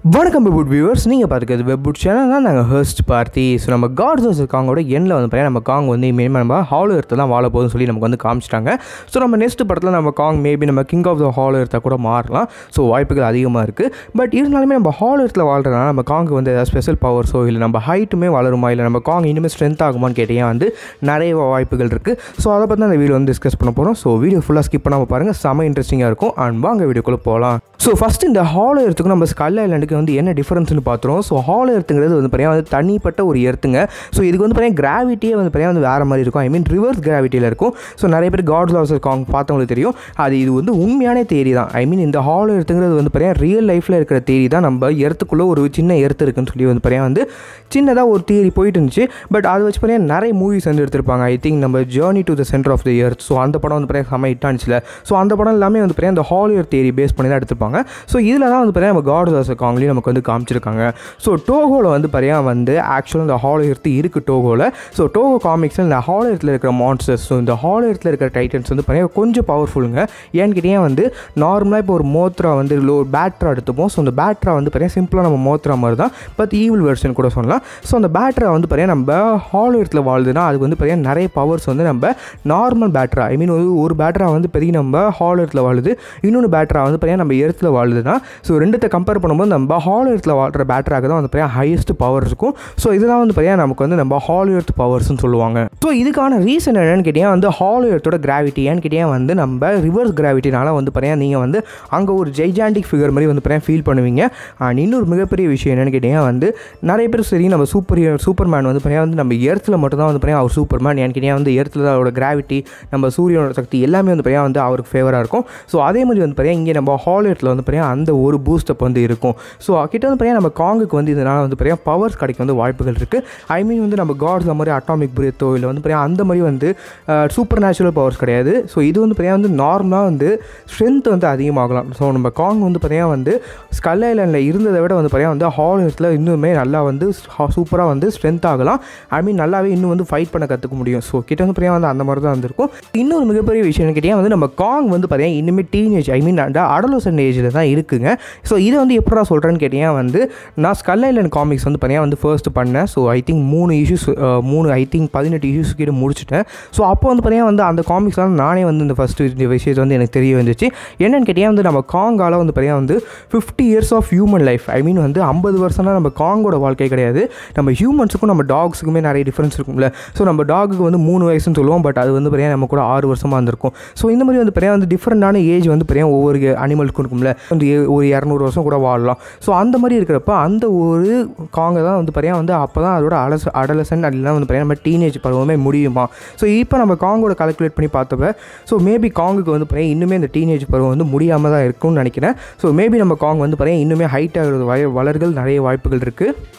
வணக்கம் வெப்புட் வியூவர்ஸ் நீங்கள் பார்த்துக்கிறது வெப்புட் சேனல் தான் நாங்கள் ஹர்ஸ்ட் பார்த்தி ஸோ நம்ம காட்ஸ் காங்கோட எண்ணில் வந்து பார்த்தீங்கன்னா நம்ம காங் வந்து இனிமேல் நம்ம ஹாலோ எர்த்தை தான் வாழ போகுதுன்னு சொல்லி நமக்கு வந்து காமிச்சிட்டாங்க ஸோ நம்ம நெக்ஸ்ட் படத்தில் நம்ம காங் மேபி நம்ம கிங் ஆஃப் த ஹாலோ எர்த்தை கூட மாறலாம் ஸோ வாய்ப்புகள் அதிகமாக இருக்குது பட் இருந்தாலுமே நம்ம ஹாலோ எர்த்தில் வாழ்றதுனால நம்ம காங்கு வந்து ஏதாவது ஸ்பெஷல் பவர்ஸோ இல்லை நம்ம ஹைட்டுமே வளருமா இல்லை நம்ம காங் இனிமேல் ஸ்ட்ரென்த் ஆகுமான்னு கேட்டீங்க வந்து நிறைய வாய்ப்புகள் இருக்குது ஸோ அதை பற்றி அந்த வீடியோ வந்து டிஸ்கஸ் பண்ண போகிறோம் ஸோ வீடியோ ஃபுல்லாக ஸ்கிப் பண்ணாமல் பாருங்கள் செம இன்ட்ரெஸ்டிங்காக இருக்கும் அண்ட் வாங்க வீடியோக்குள்ளே போகலாம் ஸோ ஃபஸ்ட் இந்த ஹாலோ எர்த்துக்கும் நம்ம ஸ்கல் ஐலாண்டுக்கு வந்து என்ன டிஃபரன்ஸ்னு பார்த்துருவோம் ஸோ ஹாலோ எர்த்துங்கிறது வந்து பார்த்தீங்கன்னா வந்து தனிப்பட்ட ஒரு எர்த்துங்க ஸோ இதுக்கு வந்து பார்த்தீங்கன்னா கிராவிட்டியே வந்து பார்த்தீங்கன்னா வந்து வேறு மாதிரி இருக்கும் ஐ மீன் ரிவர்ஸ் கிராவிட்டியில் இருக்கும் ஸோ நிறைய பேர் காட்ஸ் ஆஃப் காங் பார்த்தவங்களுக்கு தெரியும் அது இது வந்து உண்மையான தேரி தான் ஐ மீன் இந்த ஹாலோ எர்த்துங்கிறது வந்து பார்த்தீங்கன்னா ரியல் லைஃப்பில் இருக்கிற தேரி தான் நம்ம எர்த்துக்குள்ளே ஒரு சின்ன எர்த்து இருக்குன்னு சொல்லி வந்து பார்த்தீங்கன்னா வந்து சின்னதாக ஒரு தியரி போயிட்டு இருந்துச்சு பட் அதை வச்சு பார்த்தீங்கன்னா நிறைய மூவிஸ் வந்து எடுத்திருப்பாங்க ஐ திங்க் நம்ம journey to the centre of the earth so அந்த படம் வந்து பார்த்தீங்கன்னா செம்ம ஹிட் ஆனிச்சில் ஸோ அந்த படம் எல்லாமே வந்து பார்த்தீங்கன்னா இந்த ஹாலிவுட் தேரி பேஸ் பண்ணி தான் எடுத்திருப்பாங்க ஸோ இதில் தான் வந்து பார்த்தீங்கன்னா நம்ம காட் ஆஃப் காங்லேயும் நமக்கு வந்து காமிச்சிருக்காங்க ஸோ டோகோவில் வந்து பார்த்தீங்கன்னா வந்து ஆக்சுவலாக இந்த ஹாலிவுட் இருக்குது டோகோவில் ஸோ டோகோ காமிக்ஸில் இந்த ஹாலிவுட்டில் இருக்கிற மான்ஸ்டர்ஸ் ஸோ இந்த ஹாலிவுட்டில் இருக்கிற டைட்டன்ஸ் வந்து பார்த்தீங்கன்னா கொஞ்சம் பவர்ஃபுல்லுங்க ஏன்னு கேட்டீங்கன்னா வந்து நார்மலாக இப்போ ஒரு மோத்ரா வந்து லோ பேட்ரா எடுத்துப்போம் ஸோ அந்த பேட்ரா வந்து பார்த்தீங்கன்னா சிம்பிளாக நம்ம மோத்ரா மாதிரி தான் பட் ஈவில் வெர்ஷன் கூட சொல்லலாம் ஸோ அந்த பேட்ரா வந்து பார்த்தீங்கன்னா நம்ம ஹாலிவுட்டில் வாழுதுன்னா அதுக்கு வந்து பார்த்தீங்கன்னா நிறைய பவர்ஸ் வந்து நம்ம நார்மல் பேட்ரா ஐ மீன் ஒரு பேட்ரா வந்து பெரிய நம்ம ஹாலிவுட்டில் வாழுது இன்னொன்று பேட்ரா வந்து பார்த்தீங்கன்னா நம்ம எர்த்தில் வாழுதுன்னா ஸோ ரெண்டுத்தை கம்பேர் பண்ணும்போது நம்ம ஹாலிவுட்டில் வாழ்கிற பேட்டராக தான் வந்து பார்த்தீங்கன்னா ஹையஸ்ட் பவர் இருக்கும் ஸோ இதெல்லாம் வந்து பார்த்தீங்கன்னா நமக்கு வந்து நம்ம ஹாலிவுட் பவர்ஸ்னு சொல்லுவாங்க ஸோ இதுக்கான ரீசன் என்னென்னு கேட்டிங்கன்னா வந்து ஹாலிவுட்டோட கிராவிட்டி ஏன்னு கேட்டிங்கன்னா வந்து நம்ம ரிவர்ஸ் கிராவிட்டினால வந்து பார்த்தீங்கன்னா நீங்கள் வந்து அங்கே ஒரு ஜெய்ஜாண்டிக் ஃபிகர் மாதிரி வந்து பார்த்தீங்கன்னா ஃபீல் பண்ணுவீங்க அண்ட் இன்னொரு மிகப்பெரிய விஷயம் என்னென்னு கேட்டிங்கன்னா வந்து நிறைய பேர் சரி நம்ம சூப்பர் சூப்பர் மேன் வந்து பார்த்தீங்கன்னா வந்து நம்ம எர்த்தில் மட்டும் தான் வந்து பார்த்தீங்கன்னா அவர் சூப்பர் மேன் ஏன்னு கேட்டிங்கன்னா வந்து எர்த்தில் தான் அவரோட கிராவிட்டி நம்ம சூரியனோட சக்தி எல்லாமே வந்து பார்த்தீங்கன்னா வந்து அவருக்கு ஃபேவராக இருக்கும் ஸோ அதே மாதிரி வந்து பார்த்தீங்கன்னா இங்கே நம்ம ஹாலிவுட்டில் வந்து பார்த்தீங்கன்னா அந்த ஒரு பூஸ்டப் வந்து இருக்கும் ஸோ கிட்ட வந்து பார்த்தீங்கன்னா நம்ம காங்குக்கு வந்து இதனால் வந்து பார்த்தீங்கன்னா பவர்ஸ் கிடைக்க வந்து வாய்ப்புகள் இருக்குது ஐ மீன் வந்து நம்ம காட்ஸ் மாதிரி அட்டாமிக் பிரேத்தோ இல்லை வந்து பார்த்தீங்கன்னா அந்த மாதிரி வந்து சூப்பர் நேச்சுரல் பவர்ஸ் கிடையாது ஸோ இது வந்து பார்த்தீங்கன்னா வந்து நார்மலாக வந்து ஸ்ட்ரென்த் வந்து அதிகமாகலாம் ஸோ நம்ம காங் வந்து பார்த்தீங்கன்னா வந்து ஸ்கல் ஐலாண்டில் இருந்ததை விட வந்து பார்த்தீங்கன்னா வந்து ஹாலிவுட்டில் இன்னுமே நல்லா வந்து சூப்பராக வந்து ஸ்ட்ரென்த் ஆகலாம் ஐ மீன் நல்லாவே இன்னும் வந்து ஃபைட் பண்ண கற்றுக்க முடியும் ஸோ கிட்ட வந்து பார்த்தீங்கன்னா வந்து அந்த மாதிரி தான் வந்திருக்கும் இன்னொரு மிகப்பெரிய விஷயம் கேட்டிங்கன்னா வந்து நம்ம காங் வந்து பார்த்தீங்கன்னா இனிமேல் டீனேஜ் ஐ மீன் அந்த அடலோசன் ஏஜில் தான் இருக்குங்க ஸோ இதை வந்து எப்படா சொல்கிறேன்னு கேட்டிங்கன்னா வந்து நான் ஸ்கல் ஐலண்ட் காமிக்ஸ் வந்து பார்த்தீங்கன்னா வந்து ஃபர்ஸ்ட் பண்ணேன் ஸோ ஐ திங்க் மூணு இஷ்யூஸ் மூணு ஐ திங்க் பதினெட்டு இஷ்யூஸ் கிட்ட முடிச்சிட்டேன் ஸோ அப்போ வந்து பார்த்தீங்கன்னா வந்து அந்த காமிக்ஸ்லாம் நானே வந்து இந்த ஃபஸ்ட்டு இந்த விஷயத்தை வந்து எனக்கு தெரிய வந்துச்சு என்னென்னு கேட்டிங்கன்னா வந்து நம்ம காங்கால் வந்து பார்த்தீங்கன்னா வந்து fifty years of human life I mean வந்து ஐம்பது வருஷம்னா நம்ம காங்கோட வாழ்க்கை கிடையாது நம்ம ஹியூமன்ஸுக்கும் நம்ம டாக்ஸுக்குமே நிறைய டிஃப்ரென்ஸ் இருக்கும்ல ஸோ நம்ம டாகுக்கு வந்து மூணு வயசுன்னு சொல்லுவோம் பட் அது வந்து பார்த்தீங்கன்னா நம்ம கூட ஆறு வருஷமாக இருந்திருக்கும் ஸோ இந்த மாதிரி வந்து பார்த்தீங்கன்னா வந்து டிஃப்ரெண்டான ஏஜ் வந்து பார்த்தீங்கன்னா ஒவ்வொரு அனிமலுக்கும் இருக்கும்ல வந்து ஒரு இரநூறு வருஷம் கூட வாழலாம் ஸோ அந்த மாதிரி இருக்கிறப்ப அந்த ஒரு காங்க தான் வந்து பார்த்தீங்கன்னா வந்து அப்போ தான் அதோட அலச அடலசன் அப்படிலாம் வந்து பார்த்தீங்கன்னா நம்ம டீனேஜ் பருவமே முடியுமா ஸோ இப்போ நம்ம காங்கோட கால்குலேட் பண்ணி பார்த்தப்ப ஸோ மேபி காங்குக்கு வந்து பார்த்தீங்கன்னா இன்னுமே இந்த டீனேஜ் பருவம் வந்து முடியாமல் தான் இருக்கும்னு நினைக்கிறேன் ஸோ மேபி நம்ம காங் வந்து பார்த்தீங்கன்னா இன்னுமே ஹைட் ஆகிறது வய வளர்கள் நிறைய வாய்ப்புகள் இருக்குது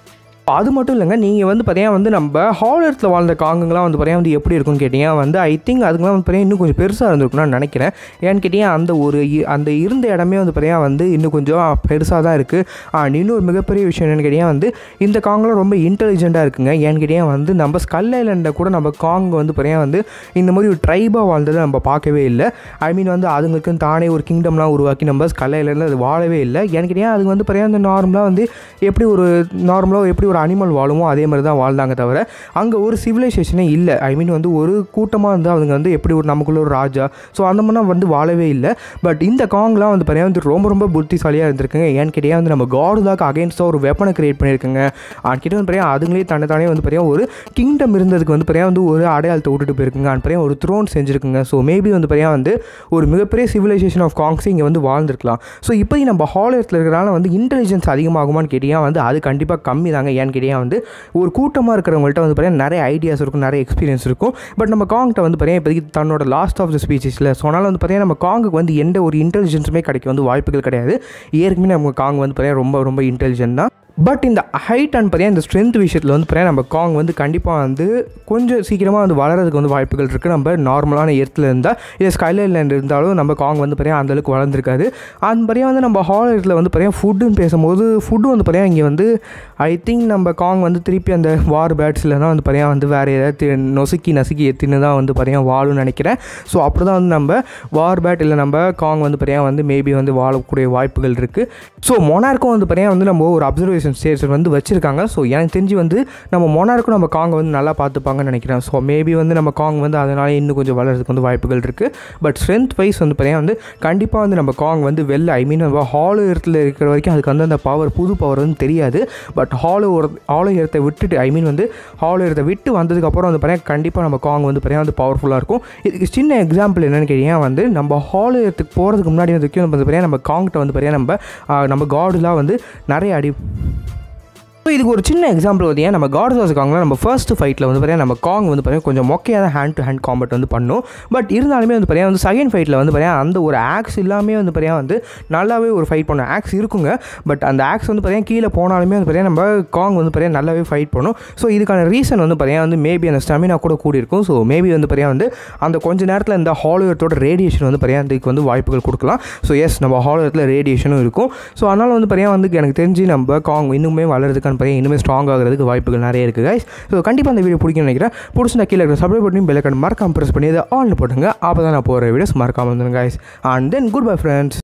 அது மட்டும் இல்லைங்க நீங்கள் வந்து பார்த்தீங்கன்னா வந்து நம்ம ஹாலர்த்தில் வாழ்ந்த காங்குங்களாம் வந்து பார்த்தீங்கன்னா வந்து எப்படி இருக்கும்னு கேட்டிங்கன்னா வந்து ஐ திங்க் அதுக்கெலாம் வந்து பார்த்தீங்கன்னா இன்னும் கொஞ்சம் பெருசாக இருந்திருக்கும்னு நான் நினைக்கிறேன் ஏன்னு கேட்டிங்கன்னா அந்த ஒரு இ- அந்த இருந்த இடமே வந்து பார்த்தீங்கன்னா வந்து இன்னும் கொஞ்சம் பெருசாக தான் இருக்குது அண்ட் இன்னொரு மிகப்பெரிய விஷயம் என்னென்னு கேட்டிங்கன்னா வந்து இந்த காங்கெலாம் ரொம்ப இன்டெலிஜென்ட்டாக இருக்குங்க ஏன்னு கேட்டிங்கன்னா வந்து நம்ம ஸ்கல் ஐலண்டில் கூட நம்ம காங் வந்து பார்த்தீங்கன்னா வந்து இந்த மாதிரி ஒரு ட்ரைபாக வாழ்ந்ததை நம்ம பார்க்கவே இல்லை ஐ மீன் வந்து அதுங்களுக்குன்னு தானே ஒரு கிங்டம்லாம் உருவாக்கி நம்ம ஸ்கல் ஐலண்டில் அது வாழவே இல்லை ஏன்னு கேட்டிங்கன்னா அது வந்து பார்த்தீங்கன்னா வந்து நார்மலாக வந்து எப்படி ஒரு நார்மலாக எப்படி ஒரு அனிமல் வாழுமோ அதே மாதிரி தான் வாழ்ந்தாங்க தவிர அங்கே ஒரு சிவிலைசேஷனே இல்லை ஐ மீன் வந்து ஒரு கூட்டமாக வந்து அவங்க வந்து எப்படி ஒரு நமக்குள்ள ஒரு ராஜா ஸோ அந்த மாதிரிலாம் வந்து வாழவே இல்லை பட் இந்த காங்லாம் வந்து பார்த்தீங்கன்னா வந்து ரொம்ப ரொம்ப புத்திசாலியாக இருந்திருக்குங்க ஏன்னு கேட்டிங்கன்னா வந்து நம்ம காடுதாக்கு அகேன்ஸ்டாக ஒரு வெப்பனை கிரியேட் பண்ணியிருக்குங்க அண்ட் கிட்ட வந்து பார்த்தீங்கன்னா அதுங்களே தன்னை தானே வந்து பார்த்தீங்கன்னா ஒரு கிங்டம் இருந்ததுக்கு வந்து பார்த்தீங்கன்னா வந்து ஒரு அடையாளத்தை விட்டுட்டு போயிருக்குங்க அண்ட் பார்த்தீங்கன்னா ஒரு த்ரோன் செஞ்சுருக்குங்க ஸோ மேபி வந்து பார்த்தீங்கன்னா வந்து ஒரு மிகப்பெரிய சிவிலைசேஷன் ஆஃப் காங்ஸ் இங்கே வந்து வாழ்ந்துருக்கலாம் ஸோ இப்போ நம்ம ஹாலிவுட்டில் இருக்கிறனால வந்து இன்டெலிஜென்ஸ் அதிகமாகுமான்னு கேட்டிங்கன்னா வந்து அது கண்டிப்பாக கம்மி தாங்க ஏன்னு கேட்டிங்கன்னா வந்து ஒரு கூட்டமாக இருக்கிறவங்கள்ட்ட வந்து பார்த்தீங்கன்னா நிறைய ஐடியாஸ் இருக்கும் நிறைய எக்ஸ்பீரியன்ஸ் இருக்கும் பட் நம்ம காங்கிட்ட வந்து பார்த்தீங்கன்னா இப்போதைக்கு தன்னோட லாஸ்ட் ஆஃப் த ஸ்பீச்சஸில் ஸோ அதனால் வந்து பார்த்தீங்கன்னா நம்ம காங்குக்கு வந்து எந்த ஒரு இன்டெலிஜென்ஸுமே கிடைக்க வந்து வாய்ப்புகள் கிடையாது ஏற்கனவே நம்ம காங் வந்து பார்த்தீங்கன்னா ரொம்ப ரொம்ப இன்டெலிஜென்ட் தான் பட் இந்த ஹைட் அண்ட் பார்த்தீங்கன்னா இந்த ஸ்ட்ரென்த் விஷயத்தில் வந்து பார்த்தீங்கன்னா நம்ம காங் வந்து கண்டிப்பாக வந்து கொஞ்சம் சீக்கிரமாக வந்து வளர்கிறதுக்கு வந்து வாய்ப்புகள் இருக்குது நம்ம நார்மலான எர்த்தில் இருந்தால் இல்லை ஸ்கைலைனில் இருந்தாலும் நம்ம காங் வந்து பார்த்தீங்கன்னா அந்தளவுக்கு வளர்ந்துருக்காது அந்த மாதிரியாக வந்து நம்ம ஹால் எர்த்தில் வந்து பார்த்தீங்கன்னா ஃபுட்டுன்னு பேசும்போது ஃபுட்டு வந்து பார்த்தீங்கன்னா இங்கே வந்து ஐ திங்க் நம்ம காங் வந்து திருப்பி அந்த வார் பேட்ஸ்லலாம் வந்து பார்த்தீங்கன்னா வந்து வேறு ஏதாவது நொசுக்கி நசுக்கி எத்தின்னு தான் வந்து பார்த்தீங்கன்னா வாழும்னு நினைக்கிறேன் ஸோ அப்படி தான் வந்து நம்ம வார் பேட் இல்லை நம்ம காங் வந்து பார்த்தீங்கன்னா வந்து மேபி வந்து வாழக்கூடிய வாய்ப்புகள் இருக்குது ஸோ மொனார்க்கும் வந்து பார்த்தீங்கன்னா வந்து நம்ம ஒரு அப்சர்வேஷன் ஸ்டேஷன் வந்து வச்சுருக்காங்க ஸோ எனக்கு தெரிஞ்சு வந்து நம்ம மொனார்க்கும் நம்ம காங் வந்து நல்லா பார்த்துப்பாங்கன்னு நினைக்கிறேன் ஸோ மேபி வந்து நம்ம காங் வந்து அதனால் இன்னும் கொஞ்சம் வளர்கிறதுக்கு வந்து வாய்ப்புகள் இருக்குது பட் ஸ்ட்ரென்த் வைஸ் வந்து பார்த்தீங்கன்னா வந்து கண்டிப்பாக வந்து நம்ம காங் வந்து வெளில ஐ மீன் ஹாலோ இடத்துல இருக்கிற வரைக்கும் அதுக்கு வந்து அந்த பவர் புது பவர் வந்து தெரியாது பட் ஹாலோ ஒரு ஹாலோ இடத்தை விட்டுட்டு ஐ மீன் வந்து ஹாலோ இடத்தை விட்டு வந்ததுக்கப்புறம் வந்து பார்த்தீங்கன்னா கண்டிப்பாக நம்ம காங் வந்து பார்த்தீங்கன்னா வந்து பவர்ஃபுல்லாக இருக்கும் இதுக்கு சின்ன எக்ஸாம்பிள் என்னென்னு கேட்டீங்கன்னா வந்து நம்ம ஹாலோ இடத்துக்கு போகிறதுக்கு முன்னாடி வந்து வந்து பார்த்தீங்கன்னா நம்ம காங்கிட்ட வந்து பார்த்தீங்கன்னா நம்ம ஆ, நம்ம காடுலாம் வந்து நிறைய அடி ஸோ இதுக்கு ஒரு சின்ன எக்ஸாம்பிள் பார்த்தீங்கன்னா நம்ம காட்ஸ் ஆஃப் காங்கில் நம்ம ஃபர்ஸ்ட் ஃபைட்டில் வந்து பார்த்தீங்கன்னா நம்ம காங் வந்து பார்த்தீங்கன்னா கொஞ்சம் மொக்கையாக தான் ஹேண்ட் டு ஹேண்ட் காம்பட் வந்து பண்ணோம் பட் இருந்தாலுமே வந்து பார்த்தீங்கன்னா வந்து செகண்ட் ஃபைட்டில் வந்து பார்த்தீங்கன்னா அந்த ஒரு ஆக்ஸ் இல்லாமே வந்து பார்த்தீங்கன்னா வந்து நல்லாவே ஒரு ஃபைட் பண்ணும் ஆக்ஸ் இருக்குங்க பட் அந்த ஆக்ஸ் வந்து பார்த்தீங்கன்னா கீழே போனாலுமே வந்து பார்த்தீங்கன்னா நம்ம காங் வந்து பார்த்தீங்கன்னா நல்லாவே ஃபைட் பண்ணும் ஸோ இதுக்கான ரீசன் வந்து பார்த்தீங்கன்னா வந்து மேபி அந்த ஸ்டெமினா கூட கூடி இருக்கும் ஸோ மேபி வந்து பார்த்தீங்கன்னா வந்து அந்த கொஞ்ச நேரத்தில் இந்த ஹாலோயத்தோட ரேடியேஷன் வந்து பார்த்தீங்கன்னா இதுக்கு வந்து வாய்ப்புகள் கொடுக்கலாம் ஸோ எஸ் நம்ம ஹாலோயத்தில் ரேடியேஷனும் இருக்கும் ஸோ அதனால் வந்து பார்த்தீங்கன்னா வந்து எனக்கு தெரிஞ்சு நம்ம காங் இன்னுமே வளர்றதுக்கான பார்த்தீங்கன்னா இன்னுமே ஸ்ட்ராங் ஆகிறதுக்கு வாய்ப்புகள் நிறைய இருக்குது கைஸ் ஸோ கண்டிப்பாக அந்த வீடியோ பிடிக்கும்னு நினைக்கிறேன் பிடிச்சிருந்தா கீழே இருக்கிற சப்ஸ்கிரைப் பண்ணி பெல் ஐக்கன் மறக்காம ப்ரெஸ் பண்ணி அதை ஆன் போட்டுங்க அப்போ தான் நான் போகிற வீடியோஸ் மறக்காம வந்துடுங்க guys and then good bye friends